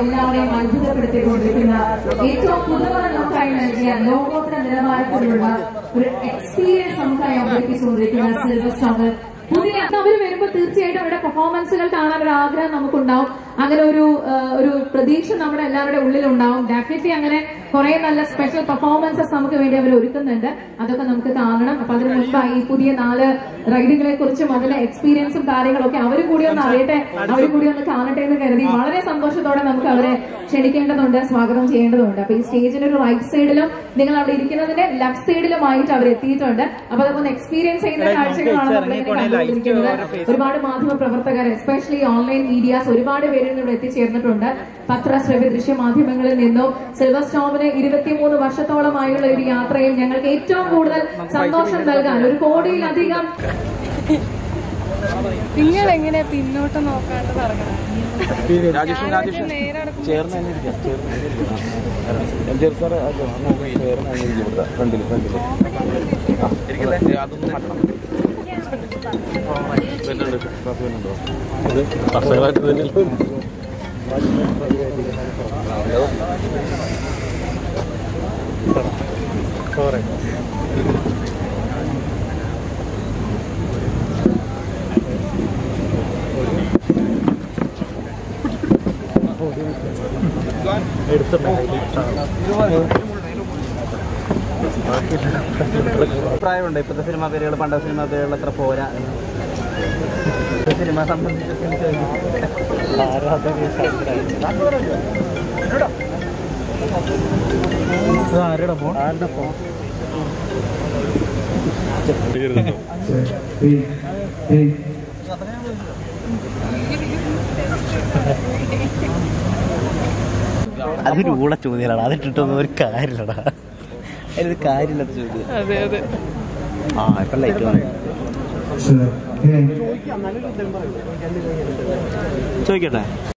എല്ലാവരെയും അത്ഭുതപ്പെടുത്തിക്കൊണ്ടിരിക്കുന്ന ഏറ്റവും പുതുമ നമുക്കായി നൽകിയ ലോകോത്തര നിലവാരത്തിലുള്ള ഒരു എക്സ്പീരിയൻസ് നമുക്കായി അവതരിപ്പിച്ചുകൊണ്ടിരിക്കുന്ന സിൽവർ സ്റ്റോമർ പുതിയ അവർ വരുമ്പോൾ തീർച്ചയായിട്ടും അവരുടെ പെർഫോമൻസുകൾ കാണാൻ ഒരു ആഗ്രഹം നമുക്കുണ്ടാവും അങ്ങനെ ഒരു ആ, ഒരു പ്രതീക്ഷ നമ്മുടെ എല്ലാവരുടെ ഉള്ളിലുണ്ടാവും ഡെഫിനറ്റ്ലി അങ്ങനെ കുറെ നല്ല സ്പെഷ്യൽ പെർഫോമൻസസ് നമുക്ക് വേണ്ടി അവർ ഒരുക്കുന്നുണ്ട് അതൊക്കെ നമുക്ക് കാണണം അപ്പൊ അതിന് മുൻപായി ഈ പുതിയ നാല് റൈഡുകളെ കുറിച്ചും അതിലെ എക്സ്പീരിയൻസും കാര്യങ്ങളൊക്കെ അവരും കൂടി ഒന്ന് അറിയട്ടെ അവരും കൂടി ഒന്ന് കാണട്ടെ എന്ന് കരുതി വളരെ സന്തോഷത്തോടെ നമുക്ക് അവരെ ക്ഷണിക്കേണ്ടതുണ്ട് സ്വാഗതം ചെയ്യേണ്ടതുണ്ട് അപ്പൊ ഈ സ്റ്റേജിന്റെ ഒരു റൈറ്റ് സൈഡിലും നിങ്ങൾ അവിടെ ഇരിക്കുന്നതിന്റെ ലെഫ്റ്റ് സൈഡിലുമായിട്ട് അവർ എത്തിയിട്ടുണ്ട് അപ്പൊ അതൊക്കെ ഒന്ന് എക്സ്പീരിയൻസ് ചെയ്യുന്ന കാഴ്ചകളാണ് നമ്മളിങ്ങനെ കണ്ടുകൊണ്ടിരിക്കുന്നത് ഒരുപാട് മാധ്യമ പ്രവർത്തകർ എസ്പെഷ്യലി ഓൺലൈൻ മീഡിയാസ് ഒരുപാട് പേര് ഇന്ന് ഇവിടെ എത്തിച്ചേർന്നിട്ടുണ്ട് പത്ര ശ്രവ്യ ദൃശ്യ മാധ്യമങ്ങളിൽ നിന്നും സിൽവർ സ്റ്റോമിന് ഇരുപത്തിമൂന്ന് വർഷത്തോളമായുള്ള ഒരു യാത്രയിൽ ഞങ്ങൾക്ക് ഏറ്റവും കൂടുതൽ സന്തോഷം നൽകാൻ ഒരു കോടിയിലധികം നിങ്ങൾ എങ്ങനെ പിന്നോട്ട് നോക്കാണ്ട് പറഞ്ഞത് രാജേഷ് രാജേഷ് നേരെ നടക്കും ചേർന്ന് തന്നെ ഇരിക്കാം ചേർന്ന് തന്നെ ഇരിക്കാം എം ജെ സാറ് അത് അങ്ങ് ചേർന്ന് തന്നെ ഇരിക്കും ഇവിടെ ഫ്രണ്ടിൽ ഫ്രണ്ടിൽ ആ അതൊന്നും മാറ്റണം വരുന്നുണ്ട് ക്ലാസ് വരുന്നുണ്ടോ ഇത് വർഷങ്ങളായിട്ട് തന്നെയല്ലോ അഭിപ്രായമുണ്ട് ഇപ്പോഴത്തെ സിനിമാ പേരുകൾ പണ്ടത്തെ സിനിമാ പേരുകൾ അത്ര പോരാ എന്ന്. സിനിമ സംബന്ധിച്ച് അതൊരു ഊള ചോദ്യമാണ് അതിട്ടിട്ടൊന്നും ഒരു കാര്യമില്ലടാ അതിനൊരു കാര്യമില്ലാത്ത ചോദ്യം അതെ അതെ ആ ഇപ്പൊ ലൈറ്റ് വന്നു ചോദിക്കട്ടെ